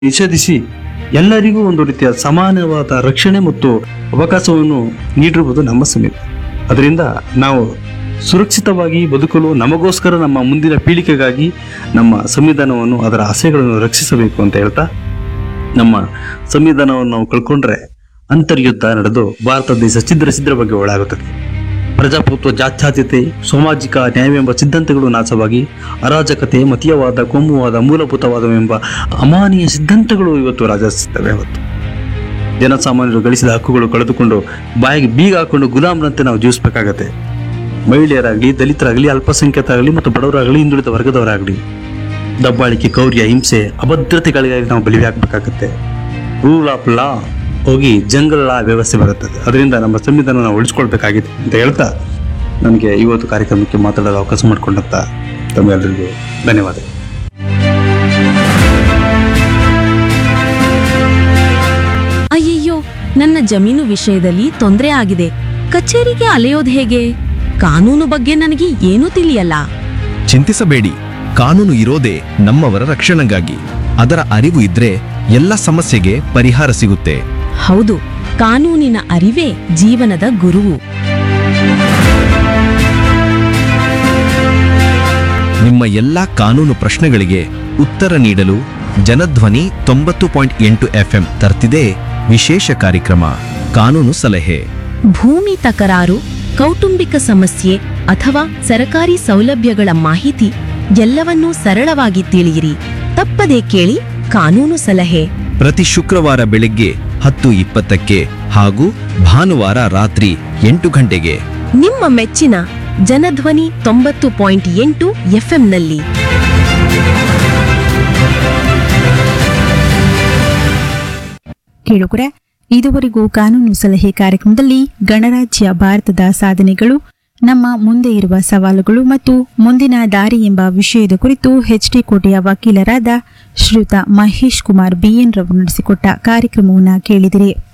ನಿಷೇಧಿಸಿ ಎಲ್ಲರಿಗೂ ಒಂದು ರೀತಿಯ ಸಮಾನವಾದ ರಕ್ಷಣೆ ಮತ್ತು ಅವಕಾಶವನ್ನು ನೀಡಿರುವುದು ನಮ್ಮ ಸಂವಿಧಾನ ಅದರಿಂದ ನಾವು ಸುರಕ್ಷಿತವಾಗಿ ಬದುಕಲು ನಮಗೋಸ್ಕರ ನಮ್ಮ ಮುಂದಿನ ಪೀಳಿಗೆಗಾಗಿ ನಮ್ಮ ಸಂವಿಧಾನವನ್ನು ಅದರ ಆಸೆಗಳನ್ನು ರಕ್ಷಿಸಬೇಕು ಅಂತ ಹೇಳ್ತಾ ನಮ್ಮ ಸಂವಿಧಾನವನ್ನು ನಾವು ಕಳ್ಕೊಂಡ್ರೆ ಅಂತರ್ಯುದ್ಧ ನಡೆದು ಭಾರತ ದೇಶ ಛಿದ್ರ ಛಿದ್ರ ಬಗ್ಗೆ ಒಳಾಗುತ್ತದೆ ಪ್ರಜಾಪ್ರಭುತ್ವ ಜಾತ್ಯಾತೀತೆ ಸಾಮಾಜಿಕ ನ್ಯಾಯವೆಂಬ ಸಿದ್ಧಾಂತಗಳು ನಾಶವಾಗಿ ಅರಾಜಕತೆ ಮತೀಯವಾದ ಕೋಮುವಾದ ಮೂಲಭೂತವಾದವೆಂಬ ಅಮಾನೀಯ ಸಿದ್ಧಾಂತಗಳು ಇವತ್ತು ರಾಜಿಸುತ್ತವೆ ಇವತ್ತು ಜನಸಾಮಾನ್ಯರು ಗಳಿಸಿದ ಹಕ್ಕುಗಳು ಕಳೆದುಕೊಂಡು ಬಾಯಿಗೆ ಬೀಗ ಹಾಕೊಂಡು ಗುಲಾಮರಂತೆ ನಾವು ಜೀವಿಸಬೇಕಾಗತ್ತೆ ಮಹಿಳೆಯರಾಗಲಿ ದಲಿತರಾಗಲಿ ಅಲ್ಪಸಂಖ್ಯಾತರಾಗಲಿ ಮತ್ತು ಬಡವರಾಗಲಿ ಹಿಂದುಳಿದ ವರ್ಗದವರಾಗಲಿ ದಬ್ಬಾಳಿಕೆ ಕೌರ್ಯ ಹಿಂಸೆ ಅಭದ್ರತೆಗಳಿಗಾಗಿ ನಾವು ಬಲಿ ಹಾಕಬೇಕಾಗತ್ತೆ ರೂಲ್ ಆಫ್ ಲಾ ಹೋಗಿ ಜಂಗಲ್ ಲಾ ವ್ಯವಸ್ಥೆ ಬರುತ್ತದೆ ಅದರಿಂದ ನಮ್ಮ ಸಂವಿಧಾನ ನಾವು ಉಳಿಸ್ಕೊಳ್ಬೇಕಾಗಿದೆ ಅಂತ ಹೇಳ್ತಾ ನನಗೆ ಇವತ್ತು ಕಾರ್ಯಕ್ರಮಕ್ಕೆ ಮಾತಾಡಲು ಅವಕಾಶ ಮಾಡಿಕೊಂಡಂತ ತಮ್ಮೆಲ್ಲರಿಗೂ ಧನ್ಯವಾದ ಅಯ್ಯಯ್ಯೋ ನನ್ನ ಜಮೀನು ವಿಷಯದಲ್ಲಿ ತೊಂದರೆ ಆಗಿದೆ ಕಚೇರಿಗೆ ಅಲೆಯೋದು ಹೇಗೆ ಕಾನೂನು ಬಗ್ಗೆ ನನಗೆ ಏನೂ ತಿಳಿಯಲ್ಲ ಚಿಂತಿಸಬೇಡಿ ಕಾನೂನು ಇರೋದೇ ನಮ್ಮವರ ರಕ್ಷಣೆಗಾಗಿ ಅದರ ಅರಿವು ಇದ್ರೆ ಎಲ್ಲ ಸಮಸ್ಯೆಗೆ ಪರಿಹಾರ ಸಿಗುತ್ತೆ ಹೌದು ಕಾನೂನಿನ ಅರಿವೇ ಜೀವನದ ಗುರುವು ನಿಮ್ಮ ಎಲ್ಲ ಕಾನೂನು ಪ್ರಶ್ನೆಗಳಿಗೆ ಉತ್ತರ ನೀಡಲು ಜನಧ್ವನಿ ತೊಂಬತ್ತು ಪಾಯಿಂಟ್ ಎಂಟು ಎಫ್ಎಂ ತರ್ತಿದೆ ವಿಶೇಷ ಕಾರ್ಯಕ್ರಮ ಕಾನೂನು ಸಲಹೆ ಭೂಮಿ ತಕರಾರು ಕೌಟುಂಬಿಕ ಸಮಸ್ಯೆ ಅಥವಾ ಸರಕಾರಿ ಸೌಲಭ್ಯಗಳ ಮಾಹಿತಿ ಎಲ್ಲವನ್ನೂ ಸರಳವಾಗಿ ತಿಳಿಯಿರಿ ತಪ್ಪದೇ ಕೇಳಿ ಕಾನೂನು ಸಲಹೆ ಪ್ರತಿ ಶುಕ್ರವಾರ ಬೆಳಗ್ಗೆ ಹತ್ತು ಇಪ್ಪತ್ತಕ್ಕೆ ಹಾಗೂ ಭಾನುವಾರ ರಾತ್ರಿ ಎಂಟು ಗಂಟೆಗೆ ನಿಮ್ಮ ಮೆಚ್ಚಿನ ಜನಧ್ವನಿ ತೊಂಬತ್ತು ಪಾಯಿಂಟ್ ಎಂಟು ಎಫ್ಎಂನಲ್ಲಿ ಕೇಳುಗರೆ ಇದುವರೆಗೂ ಕಾನೂನು ಸಲಹೆ ಕಾರ್ಯಕ್ರಮದಲ್ಲಿ ಗಣರಾಜ್ಯ ಭಾರತದ ಸಾಧನೆಗಳು ನಮ್ಮ ಮುಂದೆ ಇರುವ ಸವಾಲುಗಳು ಮತ್ತು ಮುಂದಿನ ದಾರಿ ಎಂಬ ವಿಷಯದ ಕುರಿತು ಎಚ್ಡಿ ಕೋಟೆಯ ವಕೀಲರಾದ ಶ್ರೀಯುತ ಮಹೇಶ್ ಕುಮಾರ್ ಬಿಎನ್ ರವರು ನಡೆಸಿಕೊಟ್ಟ ಕಾರ್ಯಕ್ರಮವನ್ನು ಕೇಳಿದಿರಿ